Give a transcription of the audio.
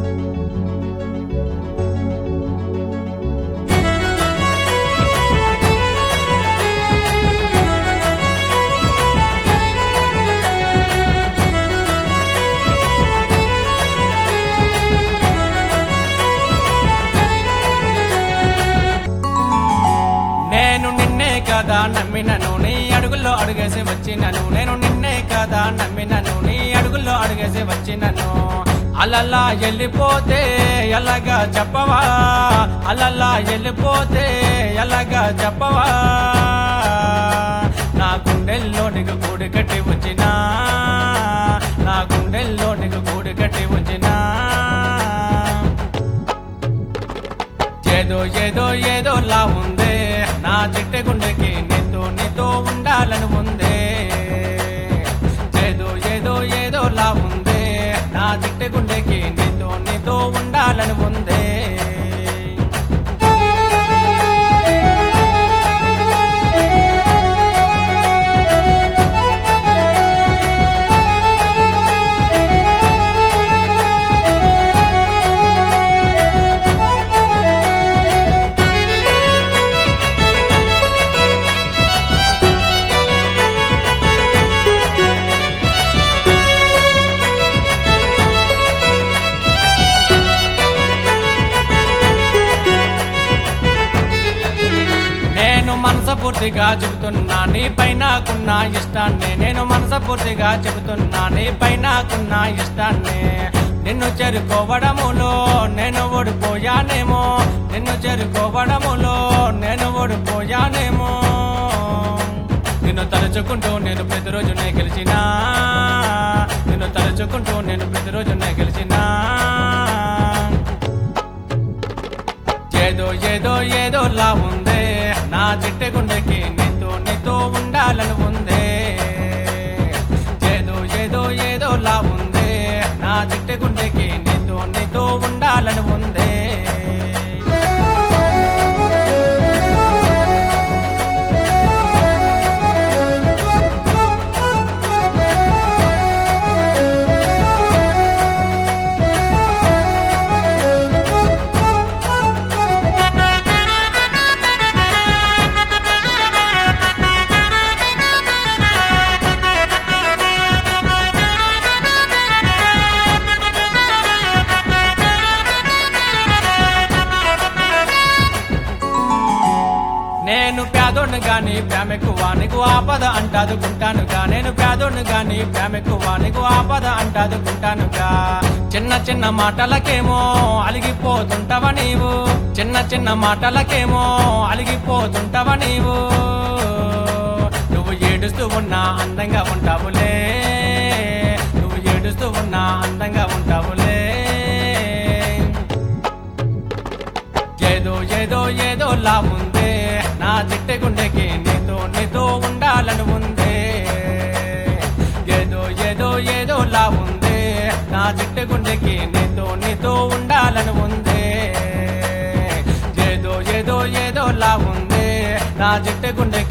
నేను నిన్నే కదా నమ్మినను నీ అడుగుల్లో అడుగేసి వచ్చినను నేను నిన్నే కదా నమ్మినను నీ అడుగుల్లో అడుగేసి వచ్చినను అలలా వెళ్ళిపోతే ఎలాగా చెప్పవా అలలా వెళ్ళిపోతే ఎలాగా చెప్పవా నా గుండెల్లో నీకు గూడు కట్టి ఉంచినా నా గుండెల్లో నీకు గూడు కట్టి ఉంచినా ఏదో ఏదో ఏదోలా ఉందే నా చిట్టె గుండెకి నీతో నీతో ఉండాలని ఉందే ఏదో ఏదో ఏదోలా ఉందే నా చిట్టె గుండెకి నీతో నీతో ఉండాలని ఉందే నేను మనసపూర్తిగా చెబుతున్నా నీ పైనకున్న ఇష్టాన్ని నేను మనసపూర్తిగా చెబుతున్నా నీ పైనకున్న ఇష్టాన్ని నిన్ను చేరుకోవడములో నేను ఓడిపోయానేమో నిన్ను చేరుకోవడములో నేను ఓడిపోయానేమో నిన్ను తలుచుకుంటూ నేను ప్రతిరోజునే గెలిచినా నిన్ను తలుచుకుంటూ నేను ప్రతిరోజునే గెలిచినా ఏదో ఏదో ఏదోలా ఉందే నా చిట్టె గుండెకి నీతో నీతో ఉండాలని ఉందే ఏదో ఏదో ఏదోలా ఉందే నా చిట్టె గుండెకి నీతో నీతో ఉండాలని ఉందే నేను పేదోడ్ని గాని ప్రేమెక్కువ నీకు ఆపద అంటాదుకుంటానుగా నేను పేదోడ్ని గాని ప్రేమెక్కువ నీకు ఆపద అంటాదుకుంటానుగా చిన్న చిన్న మాటలకేమో అలిగిపోతుంటవ నీవు చిన్న చిన్న మాటలకేమో అలిగిపోతుంటవ నీవు నువ్వు ఏడుస్తూ ఉన్నా అందంగా ఉంటావులే నువ్వు ఏడుస్తూ ఉన్నా అందంగా ఉంటావులే ఏదో ఏదో ఏదోలా ఉందే నా చిట్టె గుండెకి నీతో నీతో ఉండాలని ఉందే ఏదో ఏదో ఏదోలా ఉందే నా చిట్టె గుండెకి నీతో నీతో ఉండాలని ఉందే ఏదో ఏదో ఏదోలా ఉందే నా చిట్టె గుండెకి